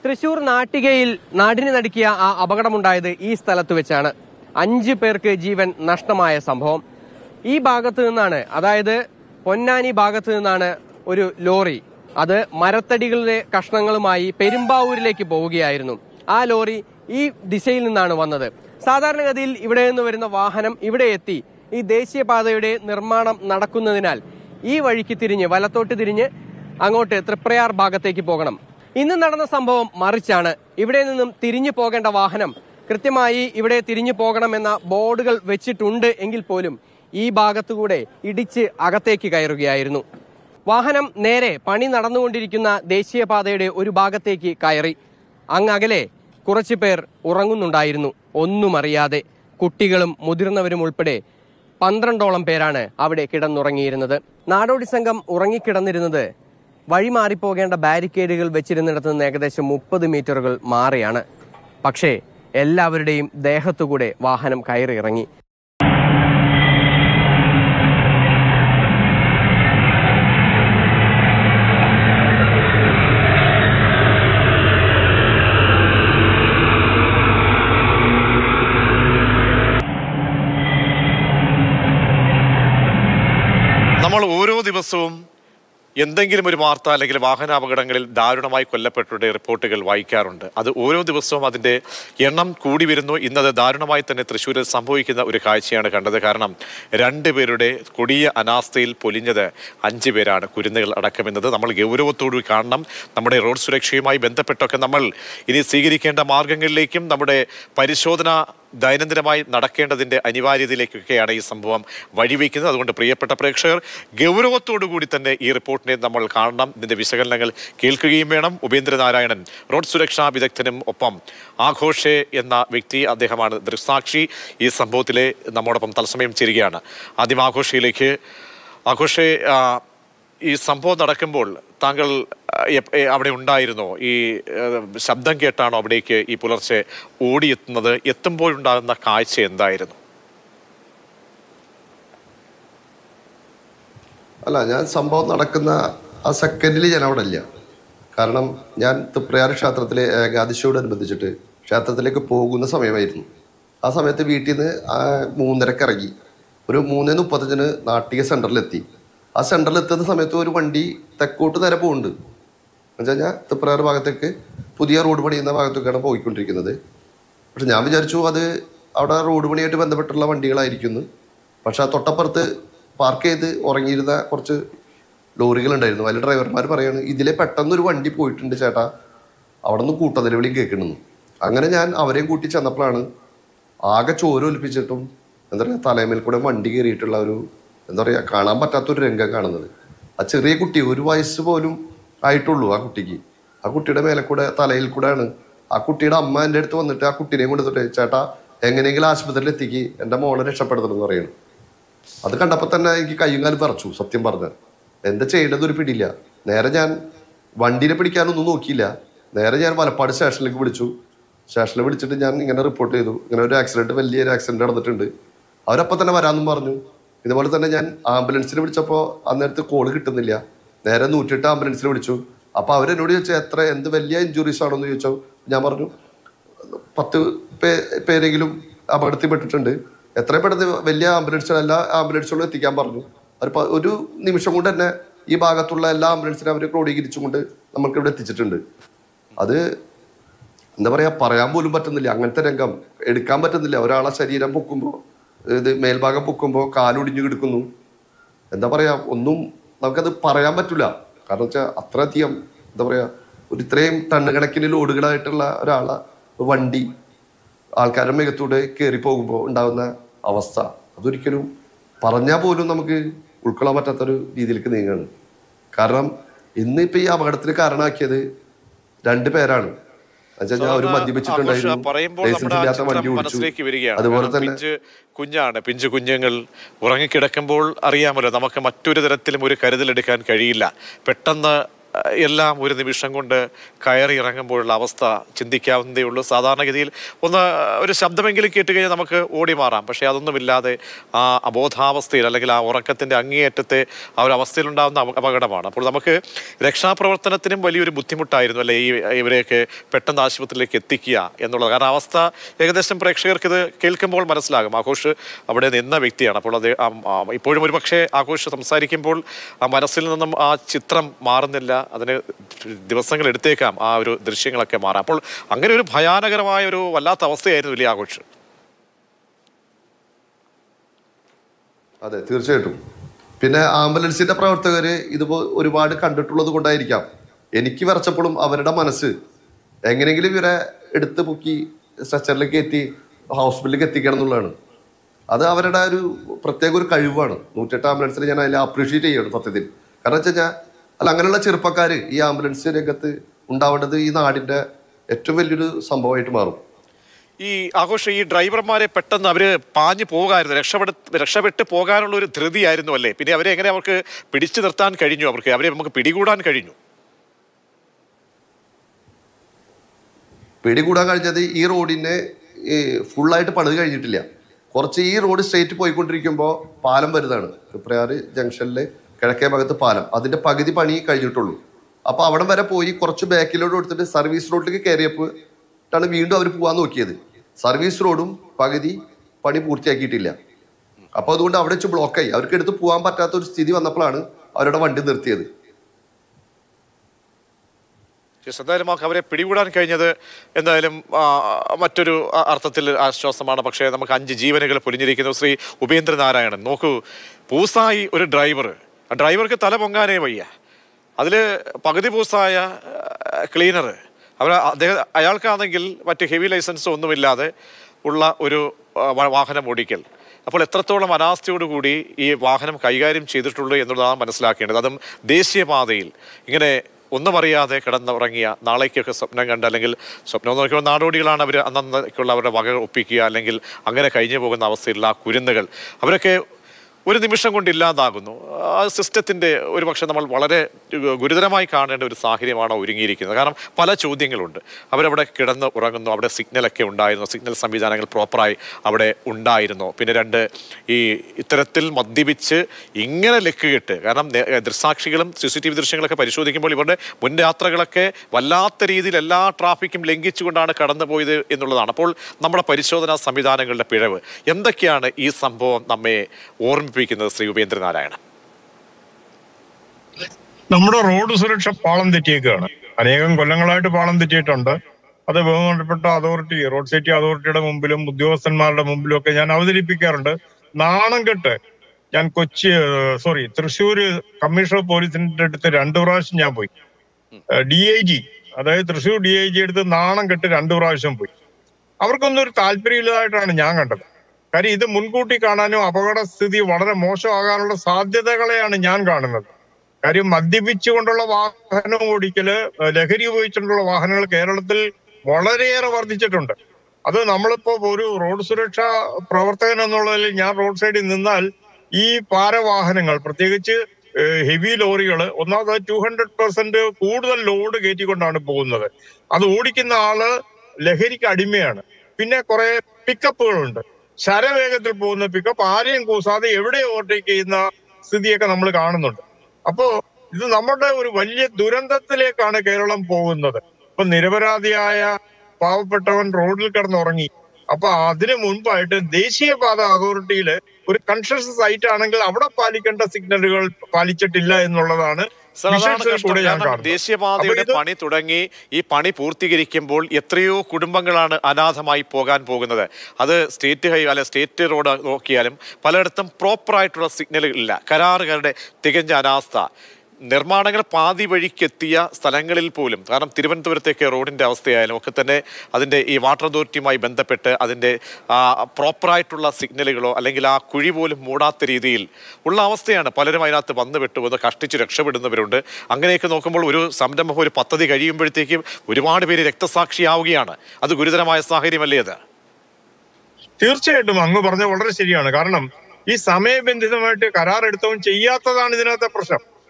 തൃശൂർ നാട്ടികയിൽ നാടിന് നടുക്കിയ ആ അപകടമുണ്ടായത് ഈ സ്ഥലത്ത് വെച്ചാണ് അഞ്ച് പേർക്ക് ജീവൻ നഷ്ടമായ സംഭവം ഈ ഭാഗത്ത് നിന്നാണ് അതായത് പൊന്നാനി ഭാഗത്ത് നിന്നാണ് ഒരു ലോറി അത് മരത്തടികളുടെ കഷ്ണങ്ങളുമായി പെരുമ്പാവൂരിലേക്ക് പോവുകയായിരുന്നു ആ ലോറി ഈ ദിശയിൽ നിന്നാണ് വന്നത് സാധാരണഗതിയിൽ ഇവിടെ നിന്ന് വരുന്ന വാഹനം ഇവിടെ എത്തി ഈ ദേശീയപാതയുടെ നിർമ്മാണം നടക്കുന്നതിനാൽ ഈ വഴിക്ക് തിരിഞ്ഞ് വലത്തോട്ട് തിരിഞ്ഞ് അങ്ങോട്ട് തൃപ്രയാർ ഭാഗത്തേക്ക് പോകണം ഇന്ന് നടന്ന സംഭവം മറിച്ചാണ് ഇവിടെ നിന്നും തിരിഞ്ഞു പോകേണ്ട വാഹനം കൃത്യമായി ഇവിടെ തിരിഞ്ഞു പോകണമെന്ന ബോർഡുകൾ വെച്ചിട്ടുണ്ട് എങ്കിൽ പോലും ഈ ഭാഗത്തുകൂടെ ഇടിച്ച് അകത്തേക്ക് കയറുകയായിരുന്നു വാഹനം നേരെ പണി നടന്നുകൊണ്ടിരിക്കുന്ന ദേശീയപാതയുടെ ഒരു ഭാഗത്തേക്ക് കയറി അങ്ങകലെ കുറച്ചു പേർ ഉറങ്ങുന്നുണ്ടായിരുന്നു ഒന്നും അറിയാതെ കുട്ടികളും മുതിർന്നവരും ഉൾപ്പെടെ പന്ത്രണ്ടോളം പേരാണ് അവിടെ കിടന്നുറങ്ങിയിരുന്നത് നാടോടി സംഘം ഉറങ്ങിക്കിടന്നിരുന്നത് വഴി മാറിപ്പോകേണ്ട ബാരിക്കേഡുകൾ വെച്ചിരുന്നിടത്ത് നിന്ന് ഏകദേശം മുപ്പത് മീറ്ററുകൾ മാറിയാണ് പക്ഷേ എല്ലാവരുടെയും ദേഹത്തുകൂടെ വാഹനം കയറി ഇറങ്ങി നമ്മൾ ഓരോ ദിവസവും എന്തെങ്കിലും ഒരു വാർത്ത അല്ലെങ്കിൽ വാഹനാപകടങ്ങളിൽ ദാരുണമായി കൊല്ലപ്പെട്ടവരുടെ റിപ്പോർട്ടുകൾ വായിക്കാറുണ്ട് അത് ഓരോ ദിവസവും അതിന്റെ എണ്ണം കൂടി വരുന്നു ഇന്നത് ദാരുണമായി തന്നെ തൃശ്ശൂരിൽ സംഭവിക്കുന്ന ഒരു കാഴ്ചയാണ് കണ്ടത് കാരണം രണ്ടുപേരുടെ കൊടിയ അനാസ്ഥയിൽ പൊലിഞ്ഞത് അഞ്ചു പേരാണ് കുരുന്നുകൾ അടക്കമെന്നത് നമ്മൾ ഗൗരവത്തോടു കാണണം നമ്മുടെ റോഡ് സുരക്ഷയുമായി ബന്ധപ്പെട്ടൊക്കെ നമ്മൾ ഇനി സ്വീകരിക്കേണ്ട മാർഗങ്ങളിലേക്കും നമ്മുടെ പരിശോധന ദൈനംദിനമായി നടക്കേണ്ടതിന്റെ അനിവാര്യതയിലേക്കൊക്കെയാണ് ഈ സംഭവം വഴിവെക്കുന്നത് അതുകൊണ്ട് പ്രിയപ്പെട്ട പ്രേക്ഷകർ ഗൗരവത്തോടു കൂടി തന്നെ ഈ റിപ്പോർട്ടിനെ നമ്മൾ കാണണം ഇതിന്റെ വിശകലനങ്ങൾ കേൾക്കുകയും വേണം ഉപേന്ദ്രനാരായണൻ റോഡ് സുരക്ഷാ വിദഗ്ധനും ഒപ്പം ആഘോഷെ എന്ന വ്യക്തി അദ്ദേഹമാണ് ദൃക്സാക്ഷി ഈ സംഭവത്തിലെ നമ്മോടൊപ്പം തത്സമയം ചേരുകയാണ് ആദ്യം ആഘോഷയിലേക്ക് ആഘോഷെ ആ, ഈ സംഭവം നടക്കുമ്പോൾ താങ്കൾ ആ, എപ്- ഏ, അവിടെ ഉണ്ടായിരുന്നോ ഈ ഏ, ശബ്ദം കേട്ടാണോ അവിടേക്ക് ഈ പുലർച്ചെ ഓടിയെത്തുന്നത് എത്തുമ്പോഴുണ്ടാകുന്ന കാഴ്ച എന്തായിരുന്നു അല്ല ഞാൻ സംഭവം നടക്കുന്ന ആ സെക്കൻഡിൽ ഞാൻ അവിടെ ഇല്ല കാരണം ഞാൻ തൃപ്രയാർ ക്ഷേത്രത്തിലെ ഏകാദശിയോടനുബന്ധിച്ചിട്ട് ക്ഷേത്രത്തിലേക്ക് പോകുന്ന സമയമായിരുന്നു ആ സമയത്ത് വീട്ടിൽ നിന്ന് ആ മൂന്നരക്ക് ഇറങ്ങി ഒരു മൂന്ന് മുപ്പത്തഞ്ചിന് നാട്ടിക സെൻറ്ററിലെത്തി ആ സെൻറ്ററിൽ എത്തുന്ന സമയത്ത് ഒരു വണ്ടി തെക്കോട്ട് നേരെ പോകുന്നുണ്ട് എന്നുവെച്ച് കഴിഞ്ഞാൽ തൃപ്രയാർ ഭാഗത്തേക്ക് പുതിയ റോഡ് പണിയുന്ന ഭാഗത്തേക്കാണ് പോയിക്കൊണ്ടിരിക്കുന്നത് പക്ഷെ ഞാൻ വിചാരിച്ചു അത് അവിടെ റോഡ് പണിയായിട്ട് ബന്ധപ്പെട്ടുള്ള വണ്ടികളായിരിക്കുന്നു പക്ഷെ ആ തൊട്ടപ്പുറത്ത് പാർക്ക് ചെയ്ത് ഉറങ്ങിയിരുന്ന കുറച്ച് ലോറികളുണ്ടായിരുന്നു അതിൽ ഡ്രൈവർമാർ പറയാണ് ഇതിലെ പെട്ടെന്നൊരു വണ്ടി പോയിട്ടുണ്ട് ചേട്ടാ അവിടെ നിന്ന് കൂട്ടനിലവിളിയും കേൾക്കണമെന്ന് അങ്ങനെ ഞാൻ അവരെയും കൂട്ടി ചെന്നപ്പോഴാണ് ആകെ ചോര ഒലിപ്പിച്ചിട്ടും എന്താ പറയുക തലമേൽ കൂടെ വണ്ടി കയറിയിട്ടുള്ള ഒരു എന്താ പറയുക കാണാൻ പറ്റാത്തൊരു രംഗം കാണുന്നത് ആ ചെറിയ കുട്ടി ഒരു വയസ്സ് പോലും ആയിട്ടുള്ളൂ ആ കുട്ടിക്ക് ആ കുട്ടിയുടെ മേലെ കൂടെ തലയിൽ കൂടെയാണ് ആ കുട്ടിയുടെ അമ്മ എൻ്റെ അടുത്ത് വന്നിട്ട് ആ കുട്ടീനെ കൊണ്ടുവന്നിട്ട് ചേട്ടാ എങ്ങനെയെങ്കിലും ആശുപത്രിയിൽ എത്തിക്ക് എൻ്റെ മോളെ രക്ഷപ്പെടുത്തണം എന്ന് പറയുന്നു അത് കണ്ടപ്പോൾ തന്നെ എനിക്ക് കയ്യും കാലും തറച്ചു സത്യം പറഞ്ഞാൽ എന്താ ചെയ്യേണ്ടത് ഒരു പിടിയില്ല നേരെ ഞാൻ വണ്ടീനെ പിടിക്കാനൊന്നും നോക്കിയില്ല നേരെ ഞാൻ വലപ്പാട് സ്റ്റേഷനിലേക്ക് വിളിച്ചു സ്റ്റേഷനിൽ വിളിച്ചിട്ട് ഞാൻ ഇങ്ങനെ റിപ്പോർട്ട് ചെയ്തു ഇങ്ങനെ ഒരു ആക്സിഡന്റ് വലിയൊരു ആക്സിഡന്റ് നടന്നിട്ടുണ്ട് അവരപ്പം തന്നെ വരാമെന്നും പറഞ്ഞു ഇതുപോലെ തന്നെ ഞാൻ ആംബുലൻസിനെ വിളിച്ചപ്പോൾ അന്നേരത്ത് കോള് കിട്ടുന്നില്ല നേരെ നൂറ്റിയെട്ട് ആംബുലൻസിൽ വിളിച്ചു അപ്പോൾ അവരെന്നോട് ചോദിച്ചു എത്ര എന്ത് വലിയ ഇഞ്ചുറീസ് ആണോ എന്ന് ചോദിച്ചോ ഞാൻ പറഞ്ഞു പത്ത് പേ പേരെങ്കിലും അപകടത്തിൽപ്പെട്ടിട്ടുണ്ട് എത്രയും പെട്ടെന്ന് വലിയ ആംബുലൻസുകൾ എല്ലാ ആംബുലൻസുകളും എത്തിക്കാൻ പറഞ്ഞു ഒരു പ- ഒരു നിമിഷം കൊണ്ട് തന്നെ ഈ ഭാഗത്തുള്ള എല്ലാ ആംബുലൻസിനും അവർ ക്രോഡീകരിച്ചുകൊണ്ട് നമ്മൾക്ക് ഇവിടെ എത്തിച്ചിട്ടുണ്ട് അത് എന്താ പറയാ പറയാൻ പോലും പറ്റുന്നില്ല അങ്ങനത്തെ രംഗം എടുക്കാൻ പറ്റുന്നില്ല ഒരാളെ ശരീരം പൊക്കുമ്പോൾ ഇത് മേൽഭാഗം പൊക്കുമ്പോൾ കാലൊടിഞ്ഞു കിടക്കുന്നു എന്താ പറയാ ഒന്നും നമുക്കത് പറയാൻ പറ്റില്ല കാരണം വെച്ചാൽ അത്രയധികം എന്താ പറയാ ഒരു ഇത്രയും ടണ്ണ് കണക്കിന് ലോഡുകളായിട്ടുള്ള ഒരാളെ വണ്ടി ആൾക്കാരുടെ മികത്തൂടെ കയറി പോകുമ്പോൾ ഉണ്ടാകുന്ന അവസ്ഥ അതൊരിക്കലും പറഞ്ഞാൽ പോലും നമുക്ക് ഉൾക്കൊള്ളാൻ പറ്റാത്തൊരു രീതിയിലേക്ക് നീങ്ങാണ് കാരണം ഇന്നിപ്പോ ഈ അപകടത്തിന് കാരണമാക്കിയത് രണ്ട് പേരാണ് എന്നുവെച്ചാൽ അവർ ആഘോഷ മദ്യപിച്ചിട്ടുണ്ടായിരുന്നു പറയുമ്പോൾ ലൈസൻസ് നമ്മുടെ ആ ഇല്ലാത്ത ചിത്രം വണ്ടി മനസ്സിലേക്ക് ഓടിച്ചു വരികയാണ് അതുപോലെ കാരണം തന്നെ പിഞ്ച് കുഞ്ഞാണ് പിഞ്ചു കുഞ്ഞുങ്ങൾ ഉറങ്ങിക്കിടക്കുമ്പോൾ അറിയാമല്ലോ നമുക്ക് മറ്റൊരു തരത്തിലും ഒരു കരുതലെടുക്കാൻ കഴിയില്ല പെട്ടെന്ന് എല്ലാം ഒരു നിമിഷം കൊണ്ട് കയറി ഇറങ്ങുമ്പോഴുള്ള അവസ്ഥ ചിന്തിക്കാവുന്നതേ ഉള്ളൂ സാധാരണഗതിയിൽ ഒന്ന് ഒരു ശബ്ദമെങ്കിലും കേട്ട് കഴിഞ്ഞാൽ നമുക്ക് ഓടി മാറാം പക്ഷേ അതൊന്നുമില്ലാതെ ആ അബോധാവസ്ഥയിൽ അല്ലെങ്കിൽ ആ ഉറക്കത്തിൻ്റെ അങ്ങേയറ്റത്തെ ആ ഒരു അവസ്ഥയിലുണ്ടാകുന്ന അപ- അപകടമാണ് അപ്പോൾ നമുക്ക് രക്ഷാപ്രവർത്തനത്തിനും വലിയൊരു ബുദ്ധിമുട്ടായിരുന്നു അല്ലേ ഈ ഇവരെയൊക്കെ പെട്ടെന്ന് ആശുപത്രിയിലേക്ക് എത്തിക്കുക എന്നുള്ളത് കാരണം അവസ്ഥ ഏകദേശം പ്രേക്ഷകർക്ക് ഇത് കേൾക്കുമ്പോൾ മനസ്സിലാകും ആഘോഷ് അവിടെ നിന്ന വ്യക്തിയാണ് അപ്പോൾ അത് ആ- ആ ഇപ്പോഴും ഒരു പക്ഷേ ആഘോഷ് സംസാരിക്കുമ്പോൾ ആ മനസ്സിൽ നിന്നും ആ ചിത്രം മാറുന്നില്ല അതിന് ദിവസങ്ങൾ എടുത്തേക്കാം ആ ഒരു ദൃശ്യങ്ങളൊക്കെ മാറാം അപ്പോൾ അങ്ങനെ ഒരു ഭയാനകരമായ ഒരു വല്ലാത്ത അവസ്ഥയായിരുന്നു വലിയ ആഘോഷ് അതെ തീർച്ചയായിട്ടും പിന്നെ ആംബുലൻസിന്റെ പ്രവർത്തകര് ഇതുപോ ഒരുപാട് കണ്ടിട്ടുള്ളത് കൊണ്ടായിരിക്കാം എനിക്ക് വരച്ചപ്പോഴും അവരുടെ മനസ്സ് എങ്ങനെയെങ്കിലും ഇവരെ എടുത്ത് പൊക്കി സ്ട്രെച്ചറിലേക്ക് എത്തി ഹോസ്പിറ്റലിലേക്ക് എത്തിക്കണം എന്നുള്ളതാണ് അത് അവരുടെ ഒരു പ്രത്യേക ഒരു കഴിവാണ് നൂറ്റെട്ട് ആംബുലൻസിനെ ഞാൻ അതിൽ അപ്രീഷിയേറ്റ് ചെയ്യണം സത്യത്തിൽ കാരണം വെച്ച് കഴിഞ്ഞാൽ അല്ല അങ്ങനെയുള്ള ചെറുപ്പക്കാർ ഈ ആംബുലൻസ് രംഗത്ത് ഉണ്ടാവേണ്ടത് ഈ നാടിന്റെ ഏറ്റവും വലിയൊരു സംഭവമായിട്ട് മാറും ഈ ആഘോഷം ഈ ഡ്രൈവർമാരെ പെട്ടെന്ന് അവര് പാഞ്ഞു പോകായിരുന്നു രക്ഷപ്പെട്ട് രക്ഷപ്പെട്ട് പോകാനുള്ള ഒരു ധൃതിയായിരുന്നു അല്ലേ പിന്നെ അവരെ എങ്ങനെ അവർക്ക് പിടിച്ചു നിർത്താൻ കഴിഞ്ഞു അവർക്ക് അവരെ നമുക്ക് പിടികൂടാൻ കഴിഞ്ഞു പിടികൂടാൻ കഴിഞ്ഞത് ഈ റോഡിന് ഫുള്ളായിട്ട് പണിത് കഴിഞ്ഞിട്ടില്ല കുറച്ച് ഈ റോഡ് സ്ട്രേറ്റ് പോയിക്കൊണ്ടിരിക്കുമ്പോൾ പാലം വരുന്നതാണ് തൃപ്രയാറ് ജംഗ്ഷനിലെ കിഴക്കേ ഭാഗത്ത് പാലം അതിന്റെ പകുതി പണി കഴിഞ്ഞിട്ടുള്ളൂ അപ്പൊ അവിടെ വരെ പോയി കുറച്ച് ബാക്കിലോട്ട് കൊടുത്തിട്ട് സർവീസ് റോഡിലേക്ക് കയറിയപ്പോൾ ാണ് വീണ്ടും അവർ പോകാൻ നോക്കിയത് സർവീസ് റോഡും പകുതി പണി പൂർത്തിയാക്കിയിട്ടില്ല അപ്പൊ അതുകൊണ്ട് അവിടെ വെച്ച് ബ്ലോക്കായി അവർക്ക് എടുത്ത് പോകാൻ പറ്റാത്ത ഒരു സ്ഥിതി വന്നപ്പോഴാണ് അവരുടെ വണ്ടി നിർത്തിയത് യെസ്, എന്തായാലും നമുക്ക് അവരെ പിടികൂടാൻ കഴിഞ്ഞത് എന്തായാലും ആ, മറ്റൊരു അ- അർത്ഥത്തിൽ ആശ്വാസമാണ് പക്ഷേ നമുക്ക് അഞ്ച് ജീവനുകൾ പൊലിഞ്ഞിരിക്കുന്നു ശ്രീ ഉപേന്ദ്രനാരായണൻ നോക്കൂ പൂസായി ഒരു ഡ്രൈവർ ആ ഡ്രൈവർക്ക് തല പൊങ്ങാനേ വയ്യ അതിൽ പകുതി പൂസായ ക്ലീനർ അവർ അദ്ദേഹം അയാൾക്കാണെങ്കിൽ മറ്റ് ഹെവി ലൈസൻസ് ഒന്നുമില്ലാതെ ഉള്ള ഒരു ആ, വ- വാഹനം ഓടിക്കൽ അപ്പോൾ എത്രത്തോളം അനാസ്ഥയോടുകൂടി ഈ വാഹനം കൈകാര്യം ചെയ്തിട്ടുള്ളൂ എന്നുള്ളതാണ് മനസ്സിലാക്കേണ്ടത് അതും ദേശീയപാതയിൽ ഇങ്ങനെ ഒന്നും അറിയാതെ കിടന്നുറങ്ങിയ നാളേക്കൊക്കെ സ്വപ്നം കണ്ട് അല്ലെങ്കിൽ സ്വപ്നം നോക്കിയപ്പോൾ നാടോടികളാണ് അവർ അന്നേക്കുള്ള അവരുടെ വക ഒപ്പിക്കുക അല്ലെങ്കിൽ അങ്ങനെ കഴിഞ്ഞു പോകുന്ന അവസ്ഥയിലുള്ള ആ കുരുന്നുകൾ അവരൊക്കെ ഒരു നിമിഷം കൊണ്ട് ഇല്ലാതാകുന്നു ആ സിസ്റ്റത്തിൻ്റെ ഒരു പക്ഷെ നമ്മൾ വളരെ ഗുരുതരമായി കാണേണ്ട ഒരു സാഹചര്യമാണ് ഒരുങ്ങിയിരിക്കുന്നത് കാരണം പല ചോദ്യങ്ങളുണ്ട് അവരവിടെ കിടന്ന് ഉറങ്ങുന്നു അവിടെ സിഗ്നലൊക്കെ ഉണ്ടായിരുന്നു സിഗ്നൽ സംവിധാനങ്ങൾ പ്രോപ്പറായി അവിടെ ഉണ്ടായിരുന്നു പിന്നെ രണ്ട് ഈ ഇത്തരത്തിൽ മദ്യപിച്ച് ഇങ്ങനെ ലക്കുകെട്ട് കാരണം നേ- ദൃക്സാക്ഷികളും സി സി ടി വി ദൃശ്യങ്ങളൊക്കെ പരിശോധിക്കുമ്പോൾ ഇവരുടെ മുൻ യാത്രകളൊക്കെ വല്ലാത്ത രീതിയിൽ എല്ലാ ട്രാഫിക്കും ലംഘിച്ചുകൊണ്ടാണ് കടന്നുപോയത് എന്നുള്ളതാണ് അപ്പോൾ നമ്മുടെ പരിശോധനാ സംവിധാനങ്ങളുടെ പിഴവ് എന്തൊക്കെയാണ് ഈ സംഭവം നമ്മെ ഓർമ്മിപ്പിക്കുന്നത് ശ്രീ ഉപേന്ദ്രനാരായണൻ നമ്മുടെ റോഡ് സുരക്ഷ പാളം തെറ്റിയേക്കാണ് അനേകം കൊല്ലങ്ങളായിട്ട് പാളം തെറ്റിയിട്ടുണ്ട് അത് ബഹുമാനപ്പെട്ട അതോറിറ്റി റോഡ് സേഫ്റ്റി അതോറിറ്റിയുടെ മുമ്പിലും ഉദ്യോഗസ്ഥന്മാരുടെ മുമ്പിലും ഒക്കെ ഞാൻ അവതരിപ്പിക്കാറുണ്ട് നാണം കെട്ട് ഞാൻ കൊച്ചി സോറി തൃശ്ശൂര് കമ്മീഷണർ പോലീസിന്റെ അടുത്ത് രണ്ടു പ്രാവശ്യം ഞാൻ പോയി ഡി ഐ ജി അതായത് തൃശ്ശൂർ ഡി ഐ ജി എടുത്ത് നാണം കെട്ട് രണ്ടു പ്രാവശ്യം പോയി അവർക്കൊന്നും ഒരു താല്പര്യമില്ലാതായിട്ടാണ് ഞാൻ കണ്ടത് കാര്യം ഇത് മുൻകൂട്ടി കാണാനും അപകട സ്ഥിതി വളരെ മോശമാകാനുള്ള സാധ്യതകളെയാണ് ഞാൻ കാണുന്നത് കാര്യം മദ്യപിച്ചുകൊണ്ടുള്ള വാഹനം ഓടിക്കല് ഏഹ് ലഹരി ഉപയോഗിച്ചുകൊണ്ടുള്ള വാഹനങ്ങൾ കേരളത്തിൽ വളരെയേറെ വർദ്ധിച്ചിട്ടുണ്ട് അത് നമ്മളിപ്പോ ഒരു റോഡ് സുരക്ഷാ പ്രവർത്തകൻ എന്നുള്ളതിൽ ഞാൻ റോഡ് സൈഡിൽ നിന്നാൽ ഈ പാരവാഹനങ്ങൾ പ്രത്യേകിച്ച് ഹെവി ലോറികൾ ഒന്നാമത് ടു ഹൺഡ്രഡ് പെർസെന്റ് കൂടുതൽ ലോഡ് കയറ്റിക്കൊണ്ടാണ് പോകുന്നത് അത് ഓടിക്കുന്ന ആള് ലഹരിക്ക് അടിമയാണ് പിന്നെ കുറെ പിക്കപ്പുകളുണ്ട് ശരവേഗത്തിൽ പോകുന്ന പിക്കപ്പ് ആരെയും കൂസാതെ എവിടെ ഓവർടേക്ക് ചെയ്യുന്ന സ്ഥിതിയൊക്കെ നമ്മൾ കാണുന്നുണ്ട് അപ്പോ ഇത് നമ്മുടെ ഒരു വലിയ ദുരന്തത്തിലേക്കാണ് കേരളം പോകുന്നത് ഇപ്പൊ നിരപരാധിയായ പാവപ്പെട്ടവൻ റോഡിൽ കിടന്നുറങ്ങി അപ്പൊ അതിനു മുൻപായിട്ട് ദേശീയപാത അതോറിറ്റിയില് ഒരു കൺസ്ട്രക്ഷൻ സൈറ്റ് ആണെങ്കിൽ അവിടെ പാലിക്കേണ്ട സിഗ്നലുകൾ പാലിച്ചിട്ടില്ല എന്നുള്ളതാണ് സർ അതാണ് വിഷ്വൽസിൽ കഷ്ടം. കൂടെ ഞാൻ കാരണം കാണുന്നത് ദേശീയപാതയുടെ അപ്പൊ ഇത് പണി തുടങ്ങി ഈ പണി പൂർത്തീകരിക്കുമ്പോൾ എത്രയോ കുടുംബങ്ങളാണ് അനാഥമായി പോകാൻ പോകുന്നത് അത് സ്റ്റേറ്റ് ഹൈ അല്ലെ സ്റ്റേറ്റ് റോഡ് നോക്കിയാലും പലയിടത്തും പ്രോപ്പറായിട്ടുള്ള സിഗ്നലുകൾ ഇല്ല കരാറുകാരുടെ തികഞ്ഞ അനാസ്ഥ നിർമ്മാണങ്ങൾ പാതി വഴിക്കെത്തിയ സ്ഥലങ്ങളിൽ പോലും കാരണം തിരുവനന്തപുരത്തേക്ക് റോഡിൻ്റെ അവസ്ഥയായാലും ഒക്കെ തന്നെ അതിൻ്റെ ഈ വാട്ടർ അതോറിറ്റിയുമായി ബന്ധപ്പെട്ട് അതിൻ്റെ പ്രോപ്പറായിട്ടുള്ള സിഗ്നലുകളോ അല്ലെങ്കിൽ ആ കുഴി പോലും മൂടാത്ത രീതിയിൽ ഉള്ള അവസ്ഥയാണ് പലരും അതിനകത്ത് വന്നു വിട്ടുപോകുന്നത് കഷ്ടിച്ച് രക്ഷപ്പെടുന്നവരുണ്ട് അങ്ങനെയൊക്കെ നോക്കുമ്പോൾ ഒരു സംരംഭം ഒരു പദ്ധതി കഴിയുമ്പോഴത്തേക്കും ഒരുപാട് പേര് രക്തസാക്ഷിയാവുകയാണ് അത് ഗുരുതരമായ സാഹചര്യമല്ലേ അത് തീർച്ചയായിട്ടും അങ്ങ് പറഞ്ഞ വളരെ ശരിയാണ് കാരണം ഈ സമയബന്ധിതമായിട്ട് കരാർ എടുത്തവൻ ചെയ്യാത്തതാണ് ഇതിനകത്തെ പ്രശ്നം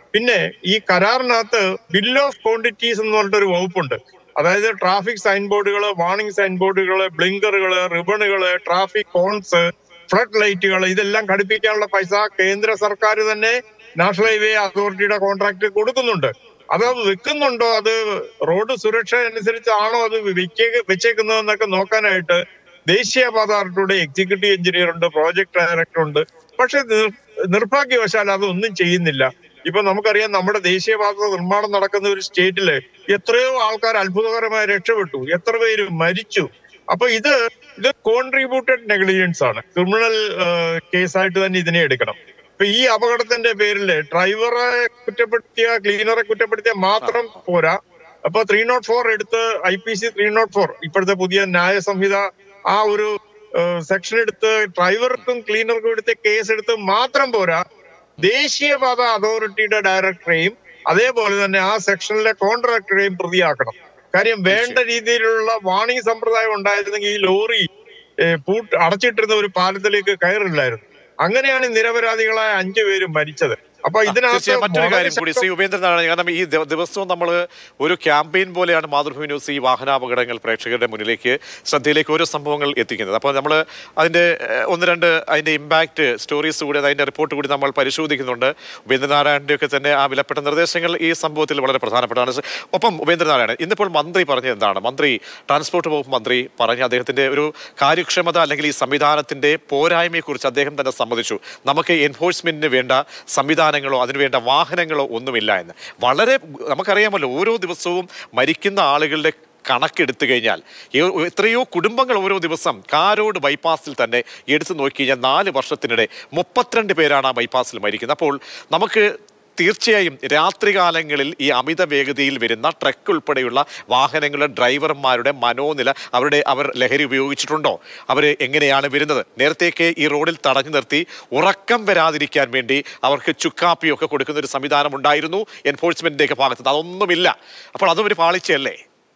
പിന്നെ ഈ കരാറിനകത്ത് ബിൽ ഓഫ് ക്വാണ്ടിറ്റീസ് എന്ന് പറഞ്ഞിട്ടൊരു വകുപ്പുണ്ട് അതായത് ട്രാഫിക് സൈൻ ബോർഡുകൾ വാർണിംഗ് സൈൻ ബോർഡുകൾ ബ്ലിങ്കറുകൾ റിബണുകൾ ട്രാഫിക് കോൺസ് ഫ്ലഡ് ലൈറ്റുകൾ ഇതെല്ലാം ഘടിപ്പിക്കാനുള്ള പൈസ കേന്ദ്ര സർക്കാർ തന്നെ നാഷണൽ ഹൈവേ അതോറിറ്റിയുടെ കോൺട്രാക്ട് കൊടുക്കുന്നുണ്ട് അത് വെക്കുന്നുണ്ടോ അത് റോഡ് സുരക്ഷ അനുസരിച്ചാണോ അത് വെക്കേ വെച്ചേക്കുന്നതെന്നൊക്കെ നോക്കാനായിട്ട് ദേശീയപാത അതോറിറ്റിയുടെ എക്സിക്യൂട്ടീവ് എഞ്ചിനീയർ ഉണ്ട് പ്രോജക്ട് ഡയറക്ടർ ഉണ്ട് പക്ഷെ നിർ- നിർഭാഗ്യവശാൽ അതൊന്നും ചെയ്യുന്നില്ല ഇപ്പൊ നമുക്കറിയാം നമ്മുടെ ദേശീയപാത നിർമ്മാണം നടക്കുന്ന ഒരു സ്റ്റേറ്റില് എത്രയോ ആൾക്കാർ അത്ഭുതകരമായി രക്ഷപ്പെട്ടു എത്ര പേര് മരിച്ചു അപ്പൊ ഇത് ഇത് കോൺട്രിബ്യൂട്ടഡ് നെഗ്ലിജൻസ് ആണ് ക്രിമിനൽ കേസായിട്ട് തന്നെ ഇതിനെ എടുക്കണം ഇപ്പൊ ഈ അപകടത്തിന്റെ പേരിൽ ഡ്രൈവറെ കുറ്റപ്പെടുത്തിയ ക്ലീനറെ കുറ്റപ്പെടുത്തിയ മാത്രം പോരാ അപ്പൊ ത്രീ നോട്ട് ഫോർ എടുത്ത് I P C three nought four ഇപ്പോഴത്തെ പുതിയ ന്യായ സംഹിത ആ ഒരു സെക്ഷൻ എടുത്ത് ഡ്രൈവർക്കും ക്ലീനർക്കും എടുത്ത കേസ് എടുത്ത് മാത്രം പോരാ ദേശീയപാത അതോറിറ്റിയുടെ ഡയറക്ടറെയും അതേപോലെ തന്നെ ആ സെക്ഷനിലെ കോൺട്രാക്ടറെയും പ്രതിയാക്കണം കാര്യം വേണ്ട രീതിയിലുള്ള വാണിംഗ് സമ്പ്രദായം ഉണ്ടായിരുന്നെങ്കിൽ ഈ ലോറി ഏഹ്, പൂട്ട് അടച്ചിട്ടിരുന്ന ഒരു പാലത്തിലേക്ക് കയറില്ലായിരുന്നു അങ്ങനെയാണ് ഈ നിരപരാധികളായ അഞ്ചു പേരും മരിച്ചത് അപ്പൊ ഇതിനകത്ത് തീർച്ചയായും മറ്റൊരു വളരെ കാര്യം കൂടി ശ്രീ ഉപേന്ദ്രനാണ് കാരണം ഈ ദി- ദിവസവും നമ്മൾ ഒരു ക്യാമ്പയിൻ പോലെയാണ് മാതൃഭൂമി ന്യൂസ് ഈ വാഹനാപകടങ്ങൾ പ്രേക്ഷകരുടെ മുന്നിലേക്ക് ശ്രദ്ധയിലേക്ക് ഓരോ സംഭവങ്ങൾ എത്തിക്കുന്നത് അപ്പോൾ നമ്മൾ അതിന്റെ ഏഹ്, ഒന്ന് രണ്ട് അതിന്റെ ഇമ്പാക്ട് സ്റ്റോറീസ് കൂടി അതിന്റെ റിപ്പോർട്ട് കൂടി നമ്മൾ പരിശോധിക്കുന്നുണ്ട് ഉപേന്ദ്രനാരായണന്റെ ഒക്കെ തന്നെ ആ വിലപ്പെട്ട നിർദ്ദേശങ്ങൾ ഈ സംഭവത്തിൽ വളരെ പ്രധാനപ്പെട്ടതാണ് സ- ഒപ്പം ഉപേന്ദ്രനാരായണൻ ഇന്നിപ്പോൾ മന്ത്രി പറഞ്ഞത് എന്താണ് മന്ത്രി ട്രാൻസ്പോർട്ട് വകുപ്പ് മന്ത്രി പറഞ്ഞ അദ്ദേഹത്തിന്റെ ഒരു കാര്യക്ഷമത അല്ലെങ്കിൽ ഈ സംവിധാനത്തിന്റെ പോരായ്മയെക്കുറിച്ച് അദ്ദേഹം തന്നെ സമ്മതിച്ചു നമുക്ക് എൻഫോഴ്സ്മെന്റിന് വേണ്ട സംവിധാനങ്ങളോ അതിനുവേണ്ട വാഹനങ്ങളോ ഒന്നുമില്ല എന്ന് വളരെ നമുക്കറിയാമല്ലോ ഓരോ ദിവസവും മരിക്കുന്ന ആളുകളുടെ കണക്കെടുത്തു കഴിഞ്ഞാൽ എ- എത്രയോ കുടുംബങ്ങൾ ഓരോ ദിവസം കാരോട് ബൈപ്പാസിൽ തന്നെ എടുത്തു നോക്കി കഴിഞ്ഞാൽ നാല് വർഷത്തിനിടെ മുപ്പത്തിരണ്ട് പേരാണ് ആ ബൈപ്പാസിൽ മരിക്കുന്നത് അപ്പോൾ നമുക്ക് തീർച്ചയായും രാത്രികാലങ്ങളിൽ ഈ അമിത വേഗതയിൽ വരുന്ന ട്രക്ക് ഉൾപ്പെടെയുള്ള വാഹനങ്ങളുടെ ഡ്രൈവർമാരുടെ മനോനില അവരുടെ അവർ ലഹരി ഉപയോഗിച്ചിട്ടുണ്ടോ അവർ എങ്ങനെയാണ് വരുന്നത് നേരത്തെയൊക്കെ ഈ റോഡിൽ തടഞ്ഞു നിർത്തി ഉറക്കം വരാതിരിക്കാൻ വേണ്ടി അവർക്ക് ചുക്കാപ്പിയൊക്കെ കൊടുക്കുന്ന ഒരു സംവിധാനം ഉണ്ടായിരുന്നു എൻഫോഴ്സ്മെന്റിന്റെ ഒക്കെ ഭാഗത്ത് നിന്ന്. അതൊന്നുമില്ല അപ്പോൾ അതും ഒരു പാളിച്ചയല്ലേ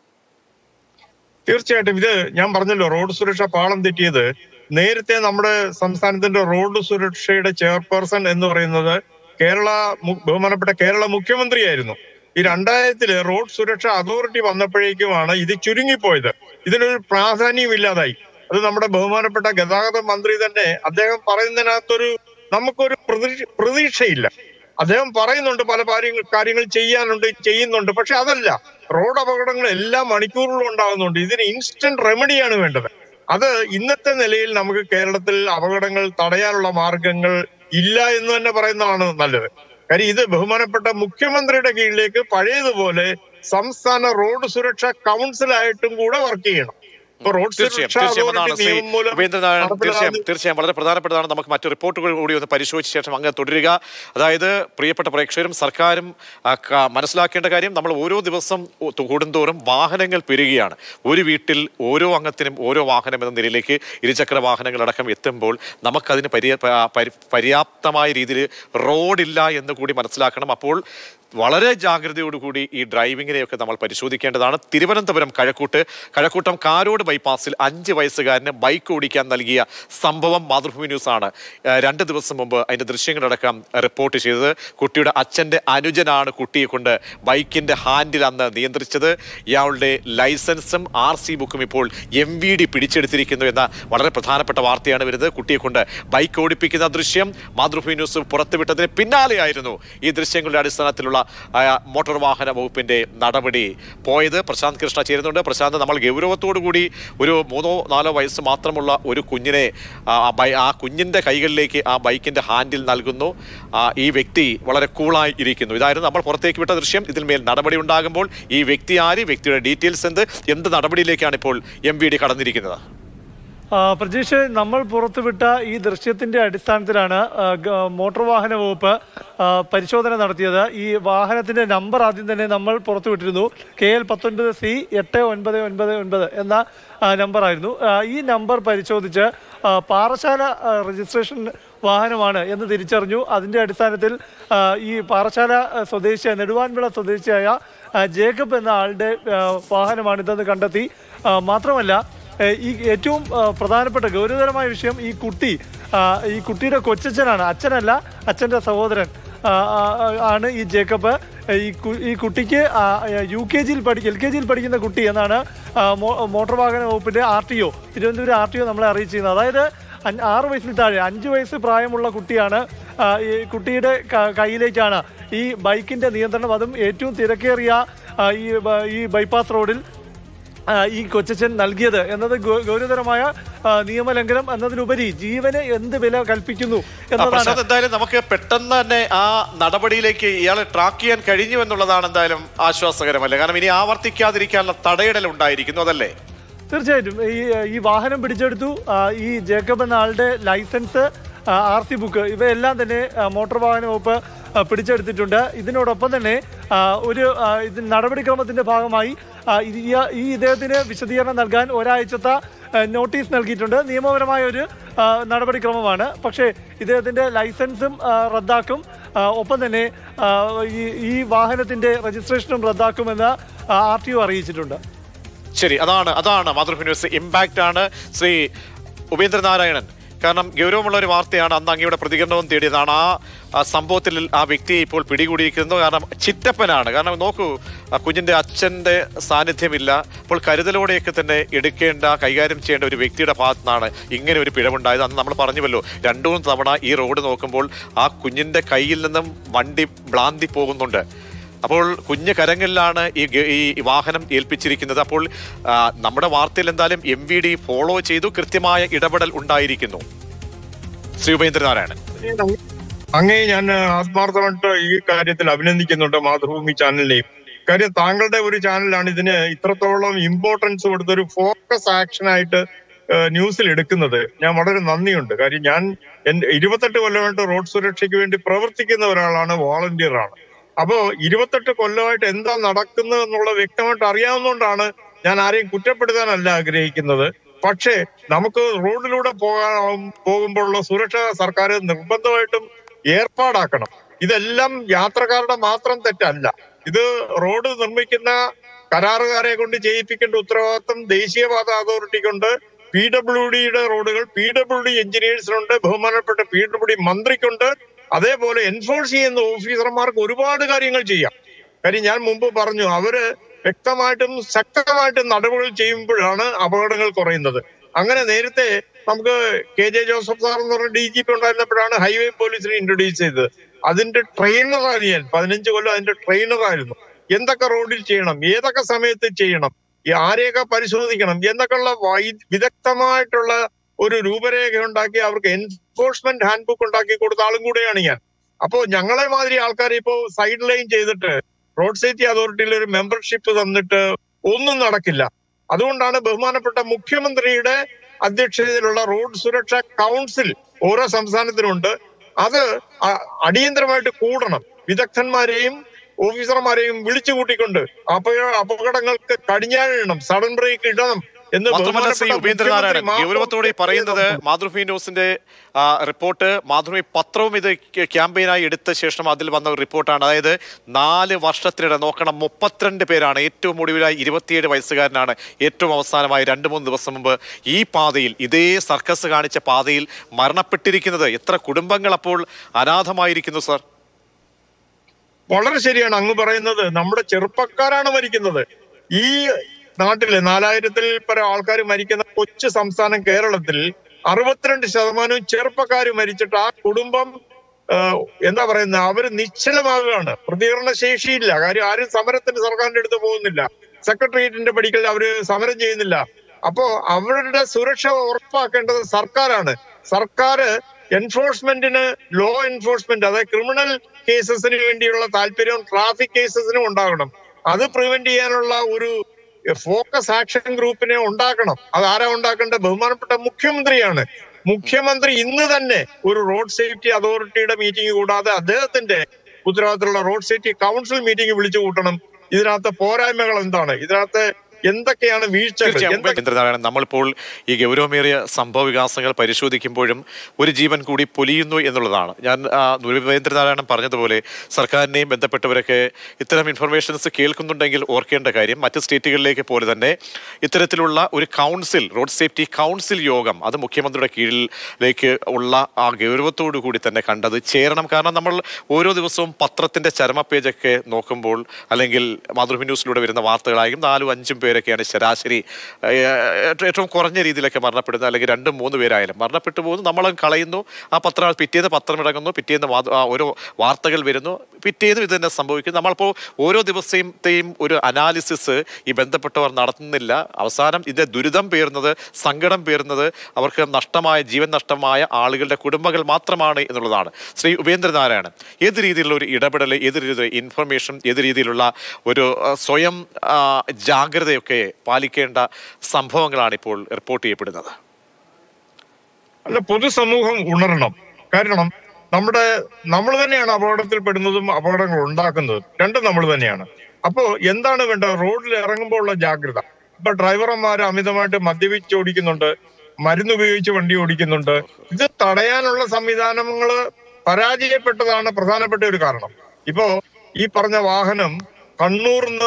തീർച്ചയായിട്ടും ഇത് ഞാൻ പറഞ്ഞല്ലോ റോഡ് സുരക്ഷ പാളം തെറ്റിയത് നേരത്തെ നമ്മുടെ സംസ്ഥാനത്തിന്റെ റോഡ് സുരക്ഷയുടെ ചെയർപേഴ്സൺ എന്ന് പറയുന്നത് കേരള മു- ബഹുമാനപ്പെട്ട കേരള മുഖ്യമന്ത്രിയായിരുന്നു ഈ രണ്ടായിരത്തില് റോഡ് സുരക്ഷ അതോറിറ്റി വന്നപ്പോഴേക്കുമാണ് ഇത് ചുരുങ്ങിപ്പോയത് ഇതിനൊരു പ്രാധാന്യം ഇല്ലാതായി അത് നമ്മുടെ ബഹുമാനപ്പെട്ട ഗതാഗത മന്ത്രി തന്നെ അദ്ദേഹം പറയുന്നതിനകത്തൊരു നമുക്കൊരു പ്രതീക്ഷ പ്രതീക്ഷയില്ല അദ്ദേഹം പറയുന്നുണ്ട് പല കാര്യങ്ങൾ കാര്യങ്ങൾ ചെയ്യാനുണ്ട് ചെയ്യുന്നുണ്ട് പക്ഷെ അതല്ല റോഡ് അപകടങ്ങൾ എല്ലാ മണിക്കൂറുകളും ഉണ്ടാകുന്നുണ്ട് ഇതിന് ഇൻസ്റ്റന്റ് റെമഡിയാണ് വേണ്ടത് അത് ഇന്നത്തെ നിലയിൽ നമുക്ക് കേരളത്തിൽ അപകടങ്ങൾ തടയാനുള്ള മാർഗങ്ങൾ ഇല്ല എന്ന് തന്നെ പറയുന്നതാണ് നല്ലത് കാര്യം ഇത് ബഹുമാനപ്പെട്ട മുഖ്യമന്ത്രിയുടെ കീഴിലേക്ക് പഴയതുപോലെ സംസ്ഥാന റോഡ് സുരക്ഷാ കൗൺസിലായിട്ടും കൂടെ വർക്ക് ചെയ്യണം ഇപ്പൊ റോഡ് തീർച്ചയായും സുരക്ഷാ തീർച്ചയായും അതാണ് അതോറിറ്റി ശ്രീ നിയമം മൂലം ഉപേന്ദ്രനാരായണൻ തീർച്ചയായും നടപ്പിലാകുന്ന തീർച്ചയായും വളരെ പ്രധാനപ്പെട്ടതാണ് നമുക്ക് മറ്റു റിപ്പോർട്ടുകൾ കൂടി ഒന്ന് പരിശോധിച്ച ശേഷം അങ്ങ് തുടരുക അതായത് പ്രിയപ്പെട്ട പ്രേക്ഷകരും സർക്കാരും ആ, ക- മനസ്സിലാക്കേണ്ട കാര്യം നമ്മൾ ഓരോ ദിവസം ഒ- കൂടുന്തോറും വാഹനങ്ങൾ പെരുകയാണ് ഒരു വീട്ടിൽ ഓരോ അംഗത്തിനും ഓരോ വാഹനം എന്ന നിലയിലേക്ക് ഇരുചക്ര വാഹനങ്ങളടക്കം എത്തുമ്പോൾ നമുക്കതിന് പര്യ പ- പരി- പര്യാപ്തമായ രീതിയിൽ റോഡില്ല എന്ന് കൂടി മനസ്സിലാക്കണം അപ്പോൾ വളരെ ജാഗ്രതയോടുകൂടി ഈ ഡ്രൈവിങ്ങിനെയൊക്കെ നമ്മൾ പരിശോധിക്കേണ്ടതാണ് തിരുവനന്തപുരം കഴക്കൂട്ട് കഴക്കൂട്ടം കാരോട് ബൈപ്പാസിൽ അഞ്ച് വയസ്സുകാരന് ബൈക്ക് ഓടിക്കാൻ നൽകിയ സംഭവം മാതൃഭൂമി ന്യൂസാണ് ഏഹ് രണ്ട് ദിവസം മുമ്പ് അതിന്റെ ദൃശ്യങ്ങളടക്കം റിപ്പോർട്ട് ചെയ്തത് കുട്ടിയുടെ അച്ഛന്റെ അനുജനാണ് കുട്ടിയെ കൊണ്ട് ബൈക്കിന്റെ ഹാൻഡിൽ അന്ന് നിയന്ത്രിച്ചത് ഇയാളുടെ ലൈസൻസും ആർ സി ബുക്കും ഇപ്പോൾ എം വി ഡി പിടിച്ചെടുത്തിരിക്കുന്നു എന്ന വളരെ പ്രധാനപ്പെട്ട വാർത്തയാണ് വരുന്നത് കുട്ടിയെ കൊണ്ട് ബൈക്ക് ഓടിപ്പിക്കുന്ന ദൃശ്യം മാതൃഭൂമി ന്യൂസ് പുറത്തുവിട്ടതിന് പിന്നാലെയായിരുന്നു ഈ ദൃശ്യങ്ങളുടെ അടിസ്ഥാനത്തിലുള്ള ആ, മോട്ടോർ വാഹന വകുപ്പിന്റെ നടപടി പോയത് പ്രശാന്ത് കൃഷ്ണ ചേരുന്നുണ്ട് പ്രശാന്ത് നമ്മൾ ഗൗരവത്തോടു കൂടി ഒരു മൂന്നോ നാലോ വയസ്സ് മാത്രമുള്ള ഒരു കുഞ്ഞിനെ ആ, ആ ബൈ ആ കുഞ്ഞിന്റെ കൈകളിലേക്ക് ആ ബൈക്കിന്റെ ഹാൻഡിൽ നൽകുന്നു ആ, ഈ വ്യക്തി വളരെ കൂളായി ഇരിക്കുന്നു ഇതായിരുന്നു നമ്മൾ പുറത്തേക്ക് വിട്ട ദൃശ്യം ഇതിന്മേൽ നടപടി ഉണ്ടാകുമ്പോൾ ഈ വ്യക്തി ആര് വ്യക്തിയുടെ ഡീറ്റെയിൽസ് എന്ത് എന്ത് നടപടിയിലേക്കാണ് ഇപ്പോൾ എം വി ഡി കടന്നിരിക്കുന്നത് ആ, പ്രജീഷ് നമ്മൾ പുറത്തുവിട്ട ഈ ദൃശ്യത്തിന്റെ അടിസ്ഥാനത്തിലാണ് ആ, ഗ- മോട്ടോർ വാഹന വകുപ്പ് ആ, പരിശോധന നടത്തിയത് ഈ വാഹനത്തിന്റെ നമ്പർ ആദ്യം തന്നെ നമ്മൾ പുറത്തുവിട്ടിരുന്നു കെ എൽ പത്തൊൻപത് സി എട്ട് ഒൻപത് ഒൻപത് ഒൻപത് എന്ന ആ, നമ്പറായിരുന്നു ആ, ഈ നമ്പർ പരിശോധിച്ച് ആ, പാറശാല ആ, രജിസ്ട്രേഷൻ വാഹനമാണ് എന്ന് തിരിച്ചറിഞ്ഞു അതിന്റെ അടിസ്ഥാനത്തിൽ ആ, ഈ പാറശാല ആ, സ്വദേശിയായ നെടുവാൻവിള സ്വദേശിയായ ആ, ജേക്കബ് എന്ന ആളുടെ ആ, വാഹനമാണിതെന്ന് കണ്ടെത്തി ആ, മാത്രമല്ല ഏഹ് ഈ ഏറ്റവും ആ, പ്രധാനപ്പെട്ട ഗൗരവതരമായ വിഷയം ഈ കുട്ടി ആ, ഈ കുട്ടിയുടെ കൊച്ചച്ഛനാണ് അച്ഛനല്ല അച്ഛൻ്റെ സഹോദരൻ ആ, ആ, ആണ് ഈ ജേക്കബ് ഈ കു- ഈ കുട്ടിക്ക് യു കെ ജിയിൽ പഠി എൽ കെ ജിയിൽ പഠിക്കുന്ന കുട്ടി എന്നാണ് ആ, മോ- മോട്ടോർ വാഹന വകുപ്പിന്റെ R T O Thiruvananthapuram R T O നമ്മളെ അറിയിച്ചിരുന്നത് അതായത് അഞ്ച്- ആറ് വയസ്സിൽ താഴെ അഞ്ച് വയസ്സ് പ്രായമുള്ള കുട്ടിയാണ് ആ, ഈ കുട്ടിയുടെ ക- കയ്യിലേക്കാണ് ഈ ബൈക്കിന്റെ നിയന്ത്രണം അതും ഏറ്റവും തിരക്കേറിയ ആ, ഈ ബ- ഈ ബൈപ്പാസ് റോഡിൽ ആ, ഈ കൊച്ചച്ഛൻ നൽകിയത് എന്നത് ഗൗ- ഗൗരവതരമായ ആ, നിയമലംഘനം എന്നതിലുപരി ജീവന് എന്ത് വില കൽപ്പിക്കുന്നു ആ, എന്നതാണ് പ്രശാന്ത് എന്തായാലും നമുക്ക് പെട്ടെന്ന് തന്നെ ആ നടപടിയിലേക്ക് ഇയാളെ ട്രാക്ക് ചെയ്യാൻ കഴിഞ്ഞു എന്നുള്ളതാണ് എന്തായാലും ആശ്വാസകരമല്ലേ കാരണം ഇനി ആവർത്തിക്കാതിരിക്കാനുള്ള തടയിടൽ ഉണ്ടായിരിക്കുന്നു അതല്ലേ തീർച്ചയായിട്ടും ഈ ഈ വാഹനം പിടിച്ചെടുത്തു ആ, ഈ ജേക്കബ് എന്ന ആളുടെ ലൈസൻസ് ആർ സി ബുക്ക് ഇവയെല്ലാം തന്നെ ആ, മോട്ടോർ വാഹന വകുപ്പ് ആ, പിടിച്ചെടുത്തിട്ടുണ്ട് ഇതിനോടൊപ്പം തന്നെ ആ, ഒരു ആ, ഇത് നടപടിക്രമത്തിന്റെ ഭാഗമായി ആ, ഇത് ഈ- ഈ ഇദ്ദേഹത്തിന് വിശദീകരണം നൽകാൻ ഒരാഴ്ചത്തെ ആ, നോട്ടീസ് നൽകിയിട്ടുണ്ട് നിയമപരമായ ഒരു ആ, നടപടിക്രമമാണ് പക്ഷേ ഇദ്ദേഹത്തിന്റെ ലൈസൻസും ആ, റദ്ദാക്കും ആ, ഒപ്പം തന്നെ ആ, ഈ ഈ വാഹനത്തിന്റെ രജിസ്ട്രേഷനും റദ്ദാക്കുമെന്ന് ആർ ടി ഒ അറിയിച്ചിട്ടുണ്ട് ശരി അതാണ് അതാണ് മാതൃഭൂമി ന്യൂസ് ഇമ്പാക്റ്റ് ആണ് ശ്രീ ഉപേന്ദ്രനാരായണൻ കാരണം ഗൗരവമുള്ള ഒരു വാർത്തയാണ് അന്ന് അങ്ങയുടെ പ്രതികരണവും തേടിയതാണ് ആ ആ സംഭവത്തിൽ ആ വ്യക്തി ഇപ്പോൾ പിടികൂടിയിരിക്കുന്നു കാരണം ചിറ്റപ്പനാണ് കാരണം നോക്കൂ ആ കുഞ്ഞിന്റെ അച്ഛന്റെ സാന്നിധ്യമില്ല അപ്പോൾ കരുതലോടെയൊക്കെ തന്നെ എടുക്കേണ്ട കൈകാര്യം ചെയ്യേണ്ട ഒരു വ്യക്തിയുടെ ഭാഗത്തു നിന്നാണ് ഇങ്ങനെ ഒരു പിഴവുണ്ടായത് അന്ന് നമ്മൾ പറഞ്ഞുവല്ലോ രണ്ടു മൂന്ന് തവണ ഈ റോഡ് നോക്കുമ്പോൾ ആ കുഞ്ഞിന്റെ കയ്യിൽ നിന്നും വണ്ടി ബ്ലാന്തി പോകുന്നുണ്ട് അപ്പോൾ കുഞ്ഞ് കരങ്ങളിലാണ് ഈ ഗ- ഈ വാഹനം ഏൽപ്പിച്ചിരിക്കുന്നത് അപ്പോൾ ആ, നമ്മുടെ വാർത്തയിൽ എന്തായാലും എം വി ഡി ഫോളോ ചെയ്തു കൃത്യമായ ഇടപെടൽ ഉണ്ടായിരിക്കുന്നു ശ്രീ ഉപേന്ദ്രനാരായണൻ അങ്ങേ ഞാൻ ആത്മാർത്ഥമായിട്ട് ഈ കാര്യത്തിൽ അഭിനന്ദിക്കുന്നുണ്ട് മാതൃഭൂമി ചാനലിനെയും കാര്യം താങ്കളുടെ ഒരു ചാനലാണ് ഇതിന് ഇത്രത്തോളം ഇമ്പോർട്ടൻസ് കൊടുത്തൊരു ഫോക്കസ് ആക്ഷൻ ആയിട്ട് ഏഹ്, ന്യൂസിൽ എടുക്കുന്നത് ഞാൻ വളരെ നന്ദിയുണ്ട് കാര്യം ഞാൻ എന്റെ ഇരുപത്തെട്ട് കൊല്ലമായിട്ട് റോഡ് സുരക്ഷയ്ക്ക് വേണ്ടി പ്രവർത്തിക്കുന്ന ഒരാളാണ് വോളണ്ടിയർ ആണ് അപ്പോ ഇരുപത്തെട്ട് കൊല്ലമായിട്ട് എന്താ നടക്കുന്നത് എന്നുള്ളത് വ്യക്തമായിട്ട് അറിയാവുന്നതുകൊണ്ടാണ് ഞാൻ ആരെയും കുറ്റപ്പെടുത്താനല്ല ആഗ്രഹിക്കുന്നത് പക്ഷേ നമുക്ക് റോഡിലൂടെ പോകാൻ പോകുമ്പോഴുള്ള സുരക്ഷ സർക്കാർ നിർബന്ധമായിട്ടും ഏർപ്പാടാക്കണം ഇതെല്ലാം യാത്രക്കാരുടെ മാത്രം തെറ്റല്ല ഇത് റോഡ് നിർമ്മിക്കുന്ന കരാറുകാരെ കൊണ്ട് ചെയ്യിപ്പിക്കേണ്ട ഉത്തരവാദിത്വം ദേശീയപാത അതോറിറ്റിക്കുണ്ട് പി ഡബ്ല്യു ഡിയുടെ റോഡുകൾ പി ഡബ്ല്യു ഡി എഞ്ചിനീയേഴ്സിനുണ്ട് ബഹുമാനപ്പെട്ട പി ഡബ്ല്യു ഡി മന്ത്രിക്കുണ്ട് അതേപോലെ എൻഫോഴ്സ് ചെയ്യുന്ന ഓഫീസർമാർക്ക് ഒരുപാട് കാര്യങ്ങൾ ചെയ്യാം കാര്യം ഞാൻ മുമ്പ് പറഞ്ഞു അവര് വ്യക്തമായിട്ടും ശക്തമായിട്ടും നടപടികൾ ചെയ്യുമ്പോഴാണ് അപകടങ്ങൾ കുറയുന്നത് അങ്ങനെ നേരത്തെ നമുക്ക് കെ ജെ ജോസഫ് സാർ എന്ന് പറഞ്ഞ ഡി ജി പി ഉണ്ടായിരുന്നപ്പോഴാണ് ഹൈവേ പോലീസിനെ ഇൻട്രൊഡ്യൂസ് ചെയ്തത് അതിന്റെ ട്രെയിനറാണ് ഞാൻ പതിനഞ്ച് കൊല്ലം അതിന്റെ ട്രെയിനറായിരുന്നു എന്തൊക്കെ റോഡിൽ ചെയ്യണം ഏതൊക്കെ സമയത്ത് ചെയ്യണം ഈ ആരെയൊക്കെ പരിശോധിക്കണം എന്നൊക്കെയുള്ള വൈ- വിദഗ്ധമായിട്ടുള്ള ഒരു രൂപരേഖ ഉണ്ടാക്കി അവർക്ക് എൻഫോഴ്സ്മെന്റ് ഹാൻഡ് ബുക്ക് ഉണ്ടാക്കി കൊടുത്ത ആളും കൂടെയാണ് ഞാൻ അപ്പോ ഞങ്ങളെ മാതിരി ആൾക്കാർ ഇപ്പോ സൈഡ് ലൈൻ ചെയ്തിട്ട് റോഡ് സേഫ്റ്റി അതോറിറ്റിയിൽ ഒരു മെമ്പർഷിപ്പ് തന്നിട്ട് ഒന്നും നടക്കില്ല അതുകൊണ്ടാണ് ബഹുമാനപ്പെട്ട മുഖ്യമന്ത്രിയുടെ അധ്യക്ഷതയിലുള്ള റോഡ് സുരക്ഷാ കൗൺസിൽ ഓരോ സംസ്ഥാനത്തിനുണ്ട് അത് അ- അടിയന്തരമായിട്ട് കൂടണം വിദഗ്ധന്മാരെയും ഓഫീസർമാരെയും വിളിച്ചു കൂട്ടിക്കൊണ്ട് അപക- അപകടങ്ങൾക്ക് കടിഞ്ഞാണിടണം സഡൻ ബ്രേക്ക് ഇടണം എന്ന് മാത്രമല്ല ശ്രീ ബഹുമാനപ്പെട്ട ഉപേന്ദ്രനാരായണൻ മുഖ്യമന്ത്രി ഗൗരവത്തോടെ ഈ പറയുന്നത് മാത്രം മാതൃഭൂമി ന്യൂസിന്റെ ആ, റിപ്പോർട്ട് മാതൃഭൂമി പത്രവും ഇത് ക്യാ- ക്യാമ്പയിനായി എടുത്ത ശേഷം അതിൽ വന്ന ഒരു റിപ്പോർട്ടാണ് അതായത് നാല് വർഷത്തിനിടെ നോക്കണം മുപ്പത്തിരണ്ട് പേരാണ് ഏറ്റവും ഒടുവിലായി ഇരുപത്തിയേഴ് വയസ്സുകാരനാണ് ഏറ്റവും അവസാനമായി രണ്ട് മൂന്ന് ദിവസം മുമ്പ് ഈ പാതയിൽ ഇതേ സർക്കസ് കാണിച്ച പാതയിൽ മരണപ്പെട്ടിരിക്കുന്നത് എത്ര കുടുംബങ്ങൾ അപ്പോൾ അനാഥമായിരിക്കുന്നു സർ വളരെ ശരിയാണ് അങ്ങ് പറയുന്നത് നമ്മുടെ ചെറുപ്പക്കാരാണ് മരിക്കുന്നത് ഈ നാട്ടില് നാലായിരത്തിൽ പരം ആൾക്കാർ മരിക്കുന്ന കൊച്ചു സംസ്ഥാനം കേരളത്തിൽ അറുപത്തിരണ്ട് ശതമാനവും ചെറുപ്പക്കാർ മരിച്ചിട്ട് ആ കുടുംബം ആ, എന്താ പറയുന്നത് അവര് നിശ്ചലമാകുകയാണ് പ്രതികരണ ശേഷിയില്ല കാര്യം ആരും സമരത്തിന് സർക്കാരിന്റെ അടുത്ത് പോകുന്നില്ല സെക്രട്ടേറിയറ്റിന്റെ പടിക്കൽ അവര് സമരം ചെയ്യുന്നില്ല അപ്പോ അവരുടെ സുരക്ഷ ഉറപ്പാക്കേണ്ടത് സർക്കാരാണ് സർക്കാർ എൻഫോഴ്സ്മെന്റിന് ലോ എൻഫോഴ്സ്മെന്റ് അതായത് ക്രിമിനൽ കേസസിന് വേണ്ടിയുള്ള താല്പര്യവും ട്രാഫിക് കേസസിനും ഉണ്ടാകണം അത് പ്രിവെന്റ് ചെയ്യാനുള്ള ഒരു ഫോക്കസ് ആക്ഷൻ ഗ്രൂപ്പിനെ ഉണ്ടാക്കണം അത് ആരാ ഉണ്ടാക്കേണ്ടത് ബഹുമാനപ്പെട്ട മുഖ്യമന്ത്രിയാണ് മുഖ്യമന്ത്രി ഇന്ന് തന്നെ ഒരു റോഡ് സേഫ്റ്റി അതോറിറ്റിയുടെ മീറ്റിംഗ് കൂടാതെ അദ്ദേഹത്തിന്റെ ഉത്തരവാദിത്തമുള്ള റോഡ് സേഫ്റ്റി കൗൺസിൽ മീറ്റിംഗ് വിളിച്ചു കൂട്ടണം ഇതിനകത്ത് പോരായ്മകൾ എന്താണ് ഇതിനകത്ത് എന്തൊക്കെയാണ് വീഴ്ചകൾ തീർച്ചയായും എന്തൊക്കെ ഉപേന്ദ്രനാരായണൻ നമ്മളിപ്പോൾ ഈ ഗൗരവമേറിയ സംഭവ വികാസങ്ങൾ പരിശോധിക്കുമ്പോഴും ഒരു ജീവൻ കൂടി പൊലിയുന്നു എന്നുള്ളതാണ് ഞാൻ ആ, ഉപേന്ദ്രനാരായണൻ പറഞ്ഞതുപോലെ സർക്കാരിനെയും ബന്ധപ്പെട്ടവരൊക്കെ ഇത്തരം ഇൻഫർമേഷൻസ് കേൾക്കുന്നുണ്ടെങ്കിൽ ഓർക്കേണ്ട കാര്യം മറ്റ് സ്റ്റേറ്റുകളിലേക്ക് പോലെ തന്നെ ഇത്തരത്തിലുള്ള ഒരു കൗൺസിൽ റോഡ് സേഫ്റ്റി കൗൺസിൽ യോഗം അത് മുഖ്യമന്ത്രിയുടെ കീഴിലേക്ക് ഉള്ള ആ ഗൗരവത്തോടു കൂടി തന്നെ കണ്ടത് ചേരണം കാരണം നമ്മൾ ഓരോ ദിവസവും പത്രത്തിന്റെ ചരമ പേജൊക്കെ നോക്കുമ്പോൾ അല്ലെങ്കിൽ മാതൃഭൂമി ന്യൂസിലൂടെ വരുന്ന വാർത്തകളായിരിക്കും നാലും അഞ്ചും പേരൊക്കെയാണ് ശരാശരി ഏഹ്, ഏറ്റവും കുറഞ്ഞ രീതിയിലൊക്കെ മരണപ്പെടുന്നത് അല്ലെങ്കിൽ രണ്ടും മൂന്ന് പേരായാലും മരണപ്പെട്ടു പോകുന്നു നമ്മൾ കളയുന്നു ആ പത്രം പിറ്റേന്ന് പത്രം ഇറങ്ങുന്നു പിറ്റേന്ന് മാത- ആ ഓരോ വാർത്തകൾ വരുന്നു പിറ്റേന്നും ഇത് തന്നെ സംഭവിക്കുന്നു നമ്മളിപ്പോൾ ഓരോ ദിവസത്തെയും ഒരു അനാലിസിസ് ഈ ബന്ധപ്പെട്ടവർ നടത്തുന്നില്ല അവസാനം ഇതിന്റെ ദുരിതം പേറുന്നത് സങ്കടം പേറുന്നത് അവർക്ക് നഷ്ടമായ ജീവൻ നഷ്ടമായ ആളുകളുടെ കുടുംബങ്ങൾ മാത്രമാണ് എന്നുള്ളതാണ് ശ്രീ ഉപേന്ദ്രനാരായണൻ ഏത് രീതിയിലുള്ള ഒരു ഇടപെടൽ ഏത് രീതിയിലുള്ള ഇൻഫർമേഷൻ ഏത് രീതിയിലുള്ള ഒരു ആ, സ്വയം ആ, ജാഗ്രതയൊക്കെ പാലിക്കേണ്ട സംഭവങ്ങളാണ് ഇപ്പോൾ റിപ്പോർട്ട് ചെയ്യപ്പെടുന്നത് അല്ല പൊതുസമൂഹം ഉണരണം കാരണം നമ്മുടെ നമ്മൾ തന്നെയാണ് അപകടത്തിൽപ്പെടുന്നതും അപകടങ്ങൾ ഉണ്ടാക്കുന്നതും രണ്ടും നമ്മൾ തന്നെയാണ് അപ്പോ എന്താണ് വേണ്ടത് റോഡിൽ ഇറങ്ങുമ്പോൾ ഉള്ള ജാഗ്രത ഇപ്പൊ ഡ്രൈവർമാർ അമിതമായിട്ട് മദ്യപിച്ച് ഓടിക്കുന്നുണ്ട് മരുന്ന് ഉപയോഗിച്ച് വണ്ടി ഓടിക്കുന്നുണ്ട് ഇത് തടയാനുള്ള സംവിധാനങ്ങള് പരാജയപ്പെട്ടതാണ് പ്രധാനപ്പെട്ട ഒരു കാരണം ഇപ്പോ ഈ പറഞ്ഞ വാഹനം കണ്ണൂർന്ന്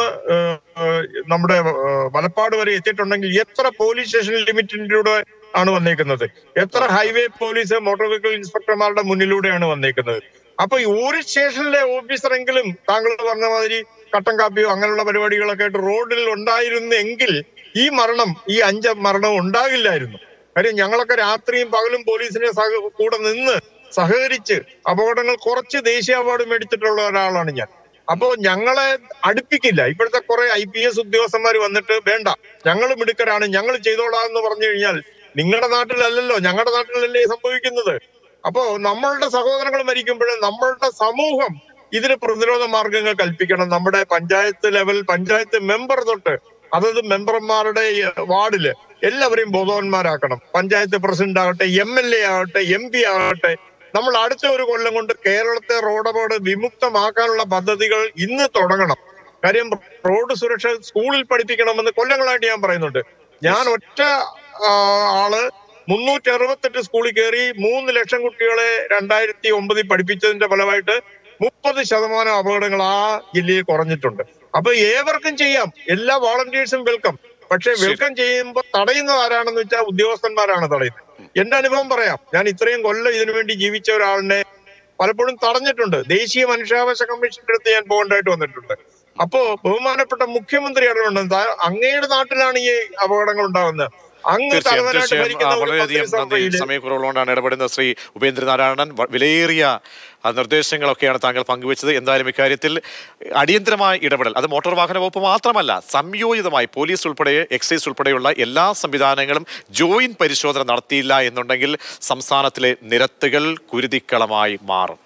നമ്മുടെ ഏഹ്, വലപ്പാട് വരെ എത്തിയിട്ടുണ്ടെങ്കിൽ എത്ര പോലീസ് സ്റ്റേഷൻ ലിമിറ്റിലൂടെ ആണ് വന്നേക്കുന്നത് എത്ര ഹൈവേ പോലീസ് മോട്ടോർ വെഹിക്കിൾ ഇൻസ്പെക്ടർമാരുടെ മുന്നിലൂടെയാണ് വന്നേക്കുന്നത് അപ്പൊ ഈ ഒരു സ്റ്റേഷനിലെ ഓഫീസറെങ്കിലും താങ്കൾ പറഞ്ഞ മാതിരി കട്ടൻ കാപ്പിയോ അങ്ങനെയുള്ള പരിപാടികളൊക്കെ ആയിട്ട് റോഡിൽ ഉണ്ടായിരുന്നെങ്കിൽ ഈ മരണം ഈ അഞ്ച് മരണവും ഉണ്ടാകില്ലായിരുന്നു കാര്യം ഞങ്ങളൊക്കെ രാത്രിയും പകലും പോലീസിനെ സഹ കൂടെ നിന്ന് സഹകരിച്ച് അപകടങ്ങൾ കുറച്ച് ദേശീയ അവാർഡ് മേടിച്ചിട്ടുള്ള ഒരാളാണ് ഞാൻ അപ്പോ ഞങ്ങളെ അടുപ്പിക്കില്ല ഇപ്പോഴത്തെ കുറെ ഐ പി എസ് ഉദ്യോഗസ്ഥന്മാർ വന്നിട്ട് വേണ്ട ഞങ്ങൾ മിടുക്കരാണ് ഞങ്ങൾ ചെയ്തോളാം എന്ന് പറഞ്ഞു കഴിഞ്ഞാൽ നിങ്ങളുടെ നാട്ടിലല്ലല്ലോ ഞങ്ങളുടെ നാട്ടിലല്ലേ സംഭവിക്കുന്നത് അപ്പോ നമ്മളുടെ സഹോദരങ്ങൾ മരിക്കുമ്പോൾ നമ്മളുടെ സമൂഹം ഇതിന് പ്രതിരോധ മാർഗങ്ങൾ കൽപ്പിക്കണം നമ്മുടെ പഞ്ചായത്ത് ലെവൽ പഞ്ചായത്ത് മെമ്പർ തൊട്ട് അതത് മെമ്പർമാരുടെ വാർഡില് എല്ലാവരെയും ബോധവാന്മാരാക്കണം പഞ്ചായത്ത് പ്രസിഡന്റ് ആകട്ടെ എം എൽ എ ആകട്ടെ എം പി ആകട്ടെ നമ്മൾ അടുത്ത ഒരു കൊല്ലം കൊണ്ട് കേരളത്തെ റോഡപകട വിമുക്തമാക്കാനുള്ള പദ്ധതികൾ ഇന്ന് തുടങ്ങണം കാര്യം റോഡ് സുരക്ഷ സ്കൂളിൽ പഠിപ്പിക്കണമെന്ന് കൊല്ലങ്ങളായിട്ട് ഞാൻ പറയുന്നുണ്ട് ഞാൻ ഒറ്റ ആ, ആള് മുന്നൂറ്റി അറുപത്തെട്ട് സ്കൂളിൽ കയറി മൂന്ന് ലക്ഷം കുട്ടികളെ രണ്ടായിരത്തി ഒമ്പതിൽ പഠിപ്പിച്ചതിന്റെ ഫലമായിട്ട് മുപ്പത് ശതമാനം അപകടങ്ങൾ ആ ജില്ലയിൽ കുറഞ്ഞിട്ടുണ്ട് അപ്പൊ ഏവർക്കും ചെയ്യാം എല്ലാ വോളണ്ടിയേഴ്സും വെൽക്കം പക്ഷെ വെൽക്കം ചെയ്യുമ്പോൾ തടയുന്നത് ആരാണെന്ന് വെച്ചാൽ ഉദ്യോഗസ്ഥന്മാരാണ് തടയുന്നത് എന്റെ അനുഭവം പറയാം ഞാൻ ഇത്രയും കൊല്ലം ഇതിനു വേണ്ടി ജീവിച്ച ഒരാളിനെ പലപ്പോഴും തടഞ്ഞിട്ടുണ്ട് ദേശീയ മനുഷ്യാവകാശ കമ്മീഷന്റെ അടുത്ത് ഞാൻ പോകേണ്ടതായിട്ട് വന്നിട്ടുണ്ട് അപ്പോ ബഹുമാനപ്പെട്ട മുഖ്യമന്ത്രി ഇടപെടുന്നത് അങ്ങയുടെ നാട്ടിലാണ് ഈ അപകടങ്ങൾ ഉണ്ടാകുന്നത് അങ്ങ് തീർച്ചയായും തലവനായിട്ട് തീർച്ചയായും ആ, ഭരിക്കുന്ന ഒരു വളരെയധികം നന്ദി മന്ത്രിസഭയില് സമയക്കുറവുള്ളതുകൊണ്ടാണ് ഇടപെടുന്ന ശ്രീ ഉപേന്ദ്രനാരായണൻ വ- വിലയേറിയ ആ, നിർദ്ദേശങ്ങളൊക്കെയാണ് താങ്കൾ പങ്കുവച്ചത് എന്തായാലും ഇക്കാര്യത്തിൽ അടിയന്തരമായ ഇടപെടൽ അത് മോട്ടോർ വാഹന വകുപ്പ് മാത്രമല്ല സംയോജിതമായി പോലീസ് ഉൾപ്പെടെ എക്സൈസ് ഉൾപ്പെടെയുള്ള എല്ലാ സംവിധാനങ്ങളും ജോയിന്റ് പരിശോധന നടത്തിയില്ല എന്നുണ്ടെങ്കിൽ സംസ്ഥാനത്തിലെ നിരത്തുകൾ കുരുതിക്കളമായി മാറും